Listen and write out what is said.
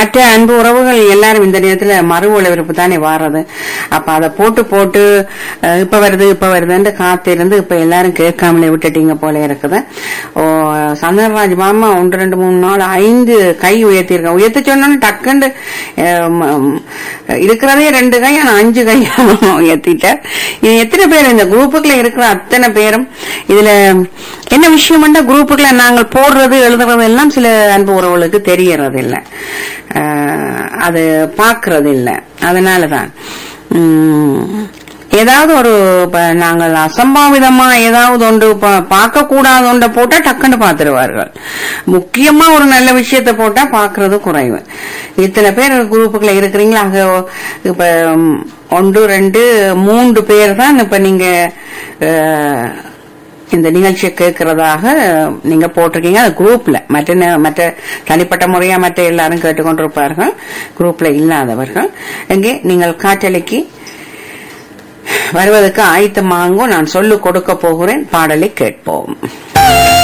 மற்ற அன்பு உறவுகள் எல்லாரும் இந்த நேரத்துல மறு ஒளிபரப்பு தானே வாரது அப்ப அதை போட்டு போட்டு அஹ், இப்ப வருது இப்ப வருதுன்னு காத்திருந்து இப்ப எல்லாரும் கேட்காமலே விட்டுட்டீங்க போல இருக்குது ஓ சந்திரராஜ் மாமா ஒன்று ரெண்டு மூணு நாலு ஐந்து கை உயர்த்திருக்கேன் உயர்த்தி சொன்னோன்னு டக்குண்டு அஹ், ம- ம், இருக்கிறதே ரெண்டு கை ஆனா அஞ்சு கை உயர்த்திட்டார் இது எத்தனை பேர் இந்த குரூப்புக்குள்ள இருக்கிற அத்தனை பேரும் இதுல என்ன விஷயம்னா குரூப்புக்குள்ள நாங்கள் போடுறது எழுதுறது எல்லாம் சில அன்பு உறவுகளுக்கு தெரியறது இல்ல அஹ், அது பாக்குறது இல்ல அதனாலதான் உம், ஏதாவது ஒரு இப்ப நாங்கள் அசம்பாவிதமா ஏதாவது ஒன்று பார்க்க கூடாத ஒன்றை போட்டா டக்குன்னு பார்த்துருவார்கள் முக்கியமா ஒரு நல்ல விஷயத்த போட்டா பாக்குறது குறைவு இத்தனை பேர் குரூப்புக்குள்ள இருக்கிறீங்களா அங்க இப்ப ம், ஒன்று ரெண்டு மூன்று பேர் தான் இப்ப நீங்க அஹ், இந்த நிகழ்ச்சியை கேட்கறதாக நீங்க போட்டிருக்கீங்க அது குரூப்ல மற்ற நே- மற்ற தனிப்பட்ட முறையா மற்ற எல்லாரும் கேட்டுக்கொண்டிருப்பார்கள் குரூப்ல இல்லாதவர்கள் எங்கே நீங்கள் காற்றலைக்கு வருவதற்கு ஆயத்தமாங்கோ நான் சொல்லு கொடுக்க போகிறேன் பாடலை கேட்போம்